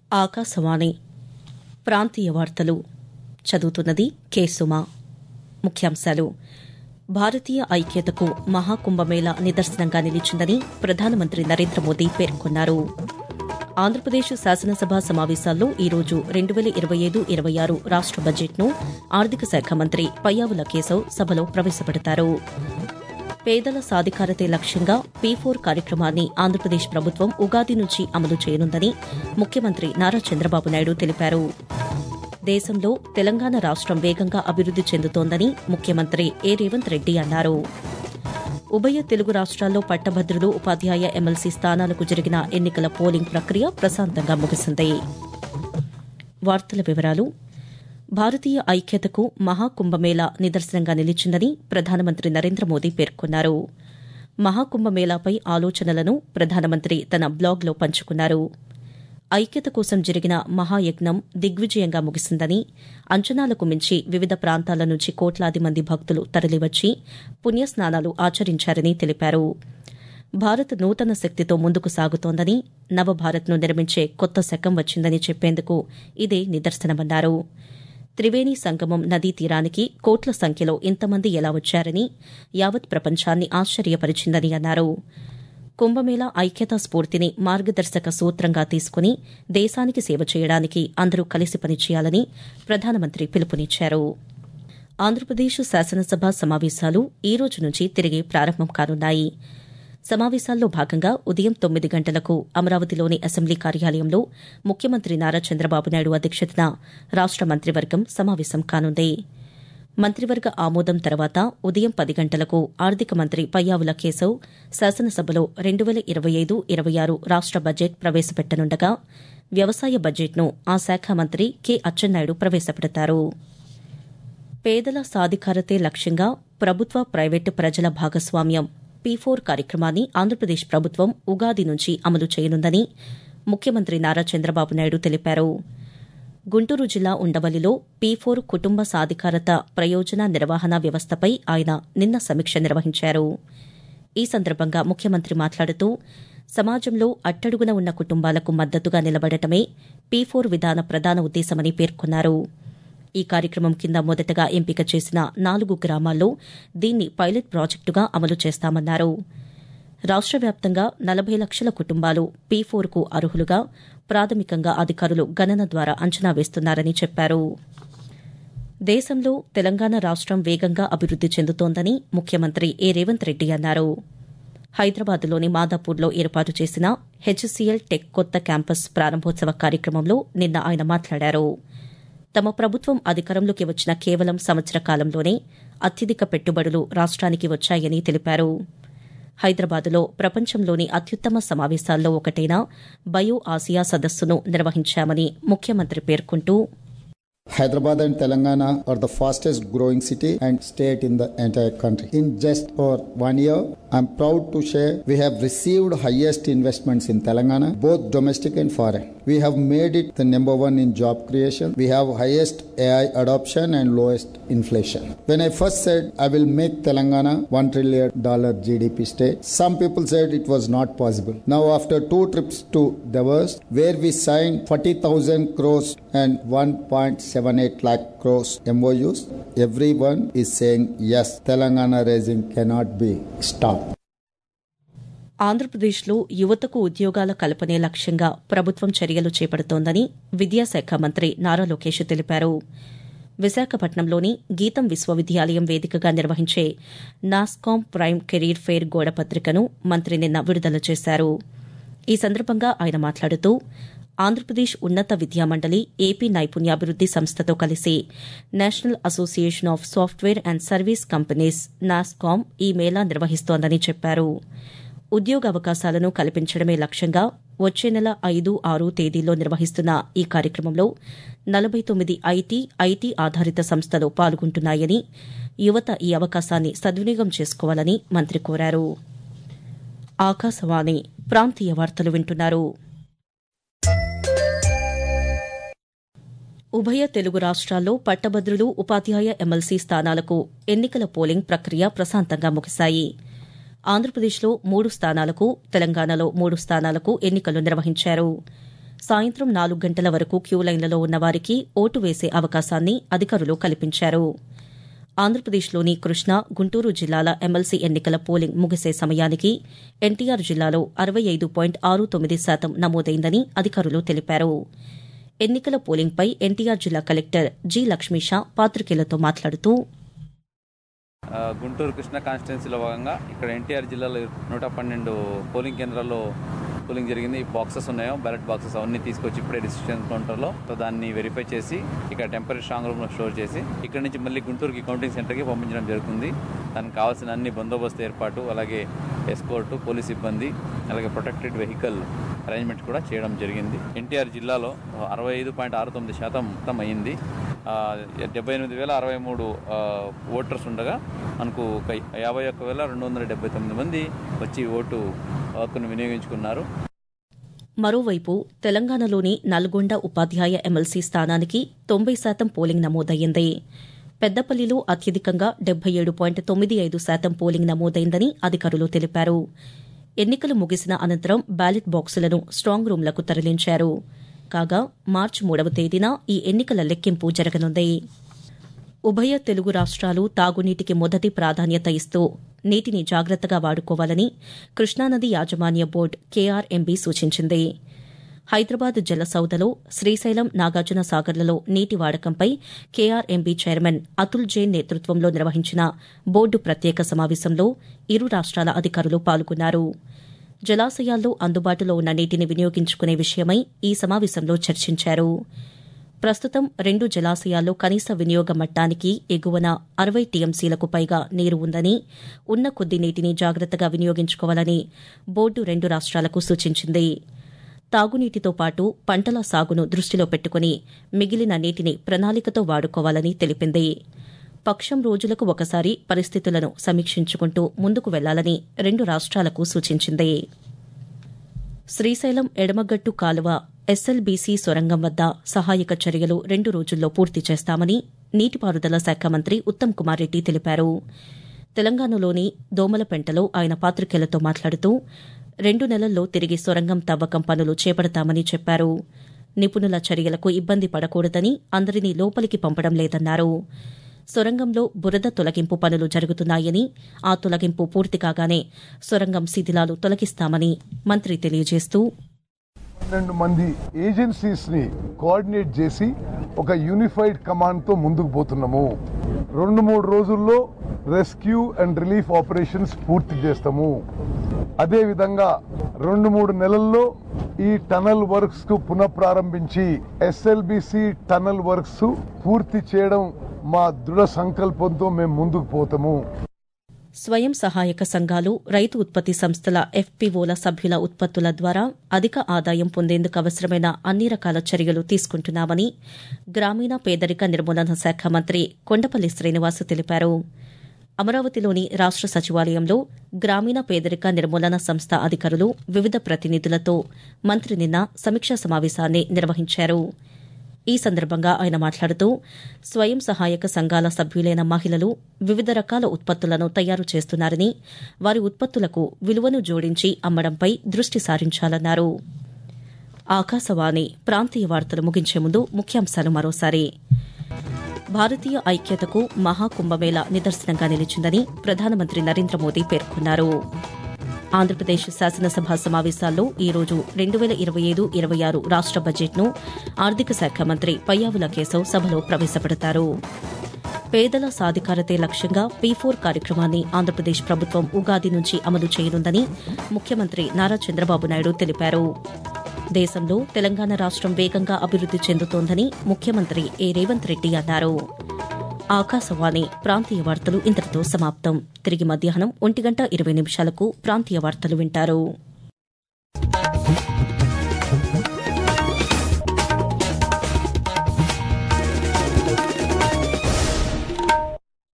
ఆకాశవాణి ప్రాంతీయ వార్తలు చదువుతున్నది కె సుమా ముఖ్యాంశాలు భారతీయ ఐక్యతకు మహాకుంభమేళా నిదర్శనంగా నిలిచిందని ప్రధానమంత్రి నరేంద్ర మోదీ పేర్కొన్నారు ఆంధ్రప్రదేశ్ శాసనసభ సమావేశాల్లో ఈరోజు రెండు వేల ఇరవై ఐదు ఇరవై ఆరు రాష్ట బడ్జెట్ను ఆర్థిక శాఖ మంత్రి పయ్యావుల కేశవ్ సభలో ప్రవేశపెడతారు పేదల సాధికారతే లక్ష్యంగా పీ ఫోర్ కార్యక్రమాన్ని ఆంధ్రప్రదేశ్ ప్రభుత్వం ఉగాది నుంచి అమలు చేయనుందని ముఖ్యమంత్రి నారా చంద్రబాబు నాయుడు తెలిపారు దేశంలో తెలంగాణ రాష్టం వేగంగా అభివృద్ది చెందుతోందని ముఖ్యమంత్రి ఏ రేవంత్ రెడ్డి అన్నారు ఉభయ తెలుగు రాష్ట్రాల్లో పట్టభద్రులు ఉపాధ్యాయ ఎమ్మెల్సీ స్థానాలకు జరిగిన ఎన్నికల పోలింగ్ ప్రక్రియ ప్రశాంతంగా ముగిసింది వార్తల వివరాలు భారతీయ ఐక్యతకు మహాకుంభమేళా నిదర్శనంగా నిలిచిందని ప్రధానమంత్రి నరేంద్ర మోదీ పేర్కొన్నారు మహాకుంభమేళాపై ఆలోచనలను ప్రధానమంత్రి తన బ్లాగ్లో పంచుకున్నారు ఐక్యత కోసం జరిగిన మహాయజ్ఞం దిగ్విజయంగా ముగిసిందని అంచనాలకు మించి వివిధ ప్రాంతాల నుంచి కోట్లాది మంది భక్తులు తరలివచ్చి పుణ్యస్నానాలు ఆచరించారని తెలిపారు భారత్ నూతన శక్తితో ముందుకు సాగుతోందని నవభారత్ను నిర్మించే కొత్త శకం వచ్చిందని చెప్పేందుకు ఇదే నిదర్శనమన్నారు త్రివేణి సంగమం నదీ తీరానికి కోట్ల సంఖ్యలో ఇంతమంది ఎలా వచ్చారని యావత్ ప్రపంచాన్ని ఆశ్చర్యపరిచిందని అన్నారు కుంభమేళా ఐక్యతా స్ఫూర్తిని మార్గదర్శక సూత్రంగా తీసుకుని దేశానికి సేవ చేయడానికి అందరూ కలిసి పనిచేయాలని ప్రధానమంత్రి పిలుపునిచ్చారు ఆంధ్రప్రదేశ్ శాసనసభ సమావేశాలు ఈ రోజు నుంచి తిరిగి ప్రారంభం కానున్నాయి సమావేశాల్లో భాగంగా ఉదయం తొమ్మిది గంటలకు అమరావతిలోని అసెంబ్లీ కార్యాలయంలో ముఖ్యమంత్రి నారా చంద్రబాబు నాయుడు అధ్యక్షతన రాష్ట మంత్రివర్గం సమావేశం కానుంది మంత్రివర్గ ఆమోదం తర్వాత ఉదయం పది గంటలకు ఆర్థిక మంత్రి పయ్యావుల కేశవ్ శాసనసభలో రెండు వేల ఇరవై ఐదు ఇరవై ఆరు రాష్ట బడ్జెట్ ప్రవేశపెట్టనుండగా వ్యవసాయ బడ్జెట్ను ఆ శాఖ మంత్రి కె అచ్చెన్నాయుడు ప్రవేశపెడతారు పేదల సాధికారతే లక్ష్యంగా ప్రభుత్వ ప్రైవేటు ప్రజల భాగస్వామ్యం పీ ఫోర్ కార్యక్రమాన్ని ఆంధ్రప్రదేశ్ ప్రభుత్వం ఉగాది నుంచి అమలు చేయనుందని ముఖ్యమంత్రి నారా చంద్రబాబు నాయుడు తెలిపారు గుంటూరు జిల్లా ఉండవల్లిలో పీ ఫోర్ కుటుంబ సాధికారత ప్రయోజన నిర్వహణ వ్యవస్థపై ఆయన నిన్న సమీక్ష నిర్వహించారు ఈ సందర్భంగా ముఖ్యమంత్రి మాట్లాడుతూ సమాజంలో అట్టడుగున ఉన్న కుటుంబాలకు మద్దతుగా నిలబడటమే పీ ఫోర్ విధాన ప్రధాన ఉద్దేశమని పేర్కొన్నారు ఈ కార్యక్రమం కింద మొదటగా ఎంపిక చేసిన నాలుగు గ్రామాల్లో దీన్ని పైలట్ ప్రాజెక్టుగా అమలు చేస్తామన్నారు రాష్ట వ్యాప్తంగా నలభై లక్షల కుటుంబాలు పీ ఫోర్కు అర్హులుగా ప్రాథమికంగా అధికారులు గణన ద్వారా అంచనా వేస్తున్నారని చెప్పారు దేశంలో తెలంగాణ రాష్టం వేగంగా అభివృద్ది చెందుతోందని ముఖ్యమంత్రి ఏ రేవంత్ రెడ్డి అన్నారు హైదరాబాద్లోని మాదాపూర్లో ఏర్పాటు చేసిన హెచ్సీఎల్ టెక్ కొత్త క్యాంపస్ ప్రారంభోత్సవ కార్యక్రమంలో నిన్న ఆయన మాట్లాడారు తమ ప్రభుత్వం అధికారంలోకి వచ్చిన కేవలం సంవత్సర కాలంలోనే అత్యధిక పెట్టుబడులు రాష్ట్రానికి వచ్చాయని తెలిపారు హైదరాబాద్లో ప్రపంచంలోని అత్యుత్తమ సమావేశాల్లో ఒకటైన బయో ఆసియా సదస్సును నిర్వహించామని ముఖ్యమంత్రి పేర్కొంటూ Hyderabad and Telangana are the fastest growing city and state in the entire country. In just over one year, I'm proud to share we have received highest investments in Telangana, both domestic and foreign. We have made it the number one in job creation. We have highest AI adoption and lowest inflation. When I first said I will make Telangana one trillion dollar GDP state, some people said it was not possible. Now after two trips to Davos, where we signed 40,000 crores and 1.78 lakh crores MOUs, everyone is saying yes, Telangana raising cannot be stopped. ఆంధ్రప్రదేశ్లో యువతకు ఉద్యోగాల కల్పనే లక్ష్యంగా ప్రభుత్వం చర్యలు చేపడుతోందని విద్యాశాఖ మంత్రి నారా లోకేష్ తెలిపారు విశాఖపట్నంలోని గీతం విశ్వవిద్యాలయం వేదికగా నిర్వహించే నాస్కామ్ ప్రైమ్ కెరీర్ ఫెయిర్ గోడ పత్రికను మంత్రి నిన్న విడుదల చేశారు ఈ సందర్భంగా ఆయన మాట్లాడుతూ ఆంధ్రప్రదేశ్ ఉన్నత విద్యామండలి ఏపీ నైపుణ్యాభివృద్ది సంస్థతో కలిసి national association of software and service companies NASSCOM ఈ మేళా నిర్వహిస్తోందని చెప్పారు ఉద్యోగ అవకాశాలను కల్పించడమే లక్ష్యంగా వచ్చే నెల ఐదు ఆరు తేదీల్లో నిర్వహిస్తున్న ఈ కార్యక్రమంలో నలభై తొమ్మిది ఐటీ ఐటీ ఆధారిత సంస్థలు పాల్గొంటున్నాయని యువత ఈ అవకాశాన్ని సద్వినియోగం చేసుకోవాలని మంత్రి కోరారు ఆకాశవాణి ప్రాంతీయ వార్తలు వింటున్నారు ఉభయ తెలుగు రాష్ట్రాల్లో పట్టభద్రులు ఉపాధ్యాయ ఎమ్మెల్సీ స్థానాలకు ఎన్నికల పోలింగ్ ప్రక్రియ ప్రశాంతంగా ముగిశాయి ఆంధ్రప్రదేశ్లో మూడు స్థానాలకు తెలంగాణలో మూడు స్థానాలకు ఎన్నికలు నిర్వహించారు సాయంత్రం నాలుగు గంటల వరకు క్యూ లైన్లలో ఉన్న వారికి ఓటు వేసే అవకాశాన్ని అధికారులు కల్పించారు ఆంధ్రప్రదేశ్లోని కృష్ణా గుంటూరు జిల్లాల ఎమ్మెల్సీ ఎన్నికల పోలింగ్ ముగిసే సమయానికి ఎన్టీఆర్ జిల్లాలో అరవై ఐదు పాయింట్ ఆరు తొమ్మిది శాతం నమోదైందని అధికారులు తెలిపారు ఎన్నికల పోలింగ్పై ఎన్టీఆర్ జిల్లా కలెక్టర్ జి లక్ష్మీషా పాతికేయులతో మాట్లాడుతూ గుంటూరు కృష్ణ కాన్స్టిట్యున్సీలో భాగంగా ఇక్కడ ఎన్టీఆర్ జిల్లాలో నూట పన్నెండు పోలింగ్ కేంద్రాల్లో పోలింగ్ జరిగింది బాక్సెస్ ఉన్నాయో బ్యాలెట్ బాక్సెస్ అవన్నీ తీసుకొచ్చి ఇప్పుడే డిసిషన్ కౌంటర్లో దాన్ని వెరిఫై చేసి ఇక్కడ టెంపరీ స్ట్రాంగ్ రూమ్లో స్టోర్ చేసి ఇక్కడ నుంచి మళ్ళీ గుంటూరుకి కౌంటింగ్ సెంటర్కి పంపించడం జరుగుతుంది దానికి కావాల్సిన అన్ని బందోబస్తు ఏర్పాటు అలాగే ఎస్కోర్టు పోలీస్ సిబ్బంది అలాగే ప్రొటెక్టెడ్ వెహికల్ అరేంజ్మెంట్ కూడా చేయడం జరిగింది ఎన్టీఆర్ జిల్లాలో అరవై ఐదు పాయింట్ ఆరు తొమ్మిది శాతం మొత్తం అయింది డెబ్బై ఎనిమిది వేల అరవై మూడు ఓటర్స్ ఉండగా మనకు ఒక యాభై ఒక్క వేల రెండు వందల డెబ్బై తొమ్మిది మంది వచ్చి ఓటు హక్కును వినియోగించుకున్నారు మరోవైపు తెలంగాణలోని నల్గొండ ఉపాధ్యాయ ఎమ్మెల్సీ స్థానానికి తొంభై శాతం పోలింగ్ నమోదయ్యింది పెద్దపల్లిలో అత్యధికంగా డెబ్బై ఏడు పాయింట్ తొమ్మిది ఐదు శాతం పోలింగ్ నమోదైందని అధికారులు తెలిపారు ఎన్నికలు ముగిసిన అనంతరం బ్యాలెట్ బాక్సులను స్ట్రాంగ్ రూంలకు తరలించారు కాగా మార్చి మూడవ తేదీన ఈ ఎన్నికల లెక్కింపు జరగనుంది ఉభయ తెలుగు రాష్ట్రాలు తాగునీటికి మొదటి ప్రాధాన్యత ఇస్తూ నీటిని జాగ్రత్తగా వాడుకోవాలని కృష్ణానది యాజమాన్య బోర్డు కేఆర్ఎంబీ సూచించింది హైదరాబాద్ జలసౌదలో శ్రీశైలం నాగార్జున సాగర్లలో నీటి వాడకంపై కేఆర్ఎంబీ చైర్మన్ అతుల్ జైన్ నేతృత్వంలో నిర్వహించిన బోర్డు ప్రత్యేక సమావేశంలో ఇరు రాష్ట్రాల అధికారులు పాల్గొన్నారు జలాశయాల్లో అందుబాటులో ఉన్న నీటిని వినియోగించుకునే విషయమై ఈ సమావేశంలో చర్చించారు ప్రస్తుతం రెండు జలాశయాల్లో కనీస వినియోగ మట్టానికి ఎగువన అరవై టీఎంసీలకు పైగా నీరు ఉందని ఉన్న కొద్ది నీటిని జాగ్రత్తగా వినియోగించుకోవాలని బోర్డు రెండు రాష్ట్రాలకు సూచించింది తాగునీటితో పాటు పంటల సాగును దృష్టిలో పెట్టుకుని మిగిలిన నీటిని ప్రణాళికతో వాడుకోవాలని తెలిపింది పక్షం రోజులకు ఒకసారి పరిస్థితులను సమీక్షించుకుంటూ ముందుకు వెళ్లాలని రెండు రాష్ట్రాలకు సూచించింది శ్రీశైలం ఎడమగట్టు కాలువ ఎస్ఎల్బీసీ సొరంగం వద్ద సహాయక చర్యలు రెండు రోజుల్లో పూర్తి చేస్తామని నీటిపారుదల శాఖ మంత్రి ఉత్తమ్ కుమార్ రెడ్డి తెలిపారు తెలంగాణలోని దోమలపెంటలో ఆయన పాతికేయులతో మాట్లాడుతూ రెండు నెలల్లో తిరిగి సొరంగం తవ్వకం పనులు చేపడతామని చెప్పారు నిపుణుల చర్యలకు ఇబ్బంది పడకూడదని అందరినీ లోపలికి పంపడం లేదన్నారు సొరంగంలో బురద తొలగింపు పనులు జరుగుతున్నాయని ఆ తొలగింపు పూర్తి కాగానే సొరంగం శిథిలాలు తొలగిస్తామని మంత్రి తెలియజేస్తూ పన్నెండు మంది ఏజెన్సీస్ ని కోఆర్డినేట్ చేసి ఒక యూనిఫైడ్ కమాండ్ తో ముందుకు పోతున్నాము రెండు మూడు రోజుల్లో రెస్క్యూ అండ్ రిలీఫ్ ఆపరేషన్స్ పూర్తి చేస్తాము అదే విధంగా రెండు మూడు నెలల్లో ఈ టనల్ వర్క్స్ కు పునఃప్రారంభించి ఎస్ఎల్బిసి టనల్ వర్క్స్ పూర్తి చేయడం మా దృఢ సంకల్పంతో మేము ముందుకు పోతాము స్వయం సహాయక సంఘాలు రైతు ఉత్పత్తి సంస్థల ఎఫ్పీఓల సభ్యుల ఉత్పత్తుల ద్వారా అధిక ఆదాయం పొందేందుకు అవసరమైన అన్ని రకాల చర్యలు తీసుకుంటున్నామని గ్రామీణ పేదరిక నిర్మూలన శాఖ మంత్రి కొండపల్లి శ్రీనివాస్ తెలిపారు అమరావతిలోని రాష్ట సచివాలయంలో గ్రామీణ పేదరిక నిర్మూలన సంస్థ అధికారులు వివిధ ప్రతినిధులతో మంత్రి నిన్న సమీక్షా సమావేశాన్ని నిర్వహించారు ఈ సందర్భంగా ఆయన మాట్లాడుతూ స్వయం సహాయక సంఘాల సభ్యులైన మహిళలు వివిధ రకాల ఉత్పత్తులను తయారు చేస్తున్నారని వారి ఉత్పత్తులకు విలువను జోడించి అమ్మడంపై దృష్టి సారించాలన్నారు ఆకాశవాణి ప్రాంతీయ వార్తలు ముగించే ముందు ముఖ్యాంశాలు మరోసారి భారతీయ ఐక్యతకు మహాకుంభమేళ నిదర్శనంగా నిలిచిందని ప్రధానమంత్రి నరేంద్ర మోదీ పేర్కొన్నారు ఆంధ్రప్రదేశ్ శాసనసభ సమావేశాల్లో ఈ రోజు రెండు వేల ఇరవై ఐదు ఇరవై ఆరు రాష్ట బడ్జెట్ను ఆర్థిక శాఖ మంత్రి పయ్యావుల కేశవ్ సభలో ప్రవేశపెడతారు పేదల సాధికారతే లక్ష్యంగా పీ ఫోర్ కార్యక్రమాన్ని ఆంధ్రప్రదేశ్ ప్రభుత్వం ఉగాది నుంచి అమలు చేయనుందని ముఖ్యమంత్రి నారా చంద్రబాబు నాయుడు తెలిపారు దేశంలో తెలంగాణ రాష్టం వేగంగా అభివృద్ది చెందుతోందని ముఖ్యమంత్రి ఏ రేవంత్ రెడ్డి అన్నారు ఆకాశవాణి ప్రాంతీయ వార్తలు ఇంతటితో సమాప్తం తిరిగి మధ్యాహ్నం ఒంటి గంట ఇరవై నిమిషాలకు ప్రాంతీయ వార్తలు వింటారు